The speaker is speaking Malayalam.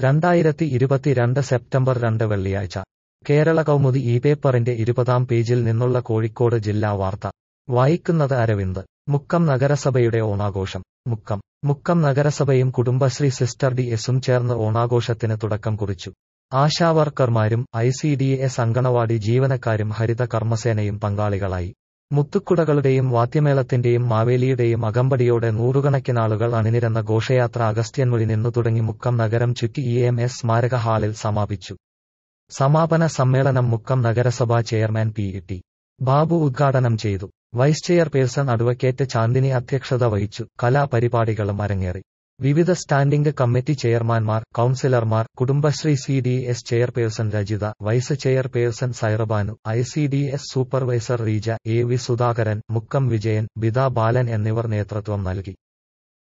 രണ്ടായിരത്തി ഇരുപത്തിരണ്ട് സെപ്റ്റംബർ രണ്ട് വെള്ളിയാഴ്ച കേരള കൗമുദി ഈ പേപ്പറിന്റെ ഇരുപതാം പേജിൽ നിന്നുള്ള കോഴിക്കോട് ജില്ലാ വാർത്ത വായിക്കുന്നത് അരവിന്ദ് മുക്കം നഗരസഭയുടെ ഓണാഘോഷം മുക്കം മുക്കം നഗരസഭയും കുടുംബശ്രീ സിസ്റ്റർ ഡി എസും ചേർന്ന് ഓണാഘോഷത്തിന് തുടക്കം കുറിച്ചു ആശാവർക്കർമാരും I C D S anganwadi ജീവനക്കാരും ഹരിത കർമ്മസേനയും പങ്കാളികളായി മുത്തുക്കുടകളുടെയും വാദ്യമേളത്തിന്റെയും മാവേലിയുടെയും അകമ്പടിയോടെ നൂറുകണക്കിനാളുകൾ അണിനിരന്ന ഘോഷയാത്ര അഗസ്ത്യൻമൊഴി നിന്നു തുടങ്ങി മുക്കം നഗരം ചുറ്റി ഇ എം എസ് സ്മാരക ഹാളിൽ സമാപിച്ചു സമാപന സമ്മേളനം മുക്കം നഗരസഭാ ചെയർമാൻ പി ടി ബാബു ഉദ്ഘാടനം ചെയ്തു വൈസ് ചെയർപേഴ്സൺ അഡ്വക്കേറ്റ് ചാന്ദിനി അധ്യക്ഷത വഹിച്ചു കലാപരിപാടികളും അരങ്ങേറി വിവിധ സ്റ്റാൻഡിംഗ് കമ്മിറ്റി ചെയർമാൻമാർ കൌൺസിലർമാർ Kudumbashree C D S chairperson Rajitha vice chairperson Sairabanu I C D S supervisor Reeja A V Sudhakaran Mukkam Vijayan Bidha Balan എന്നിവർ നേതൃത്വം നൽകി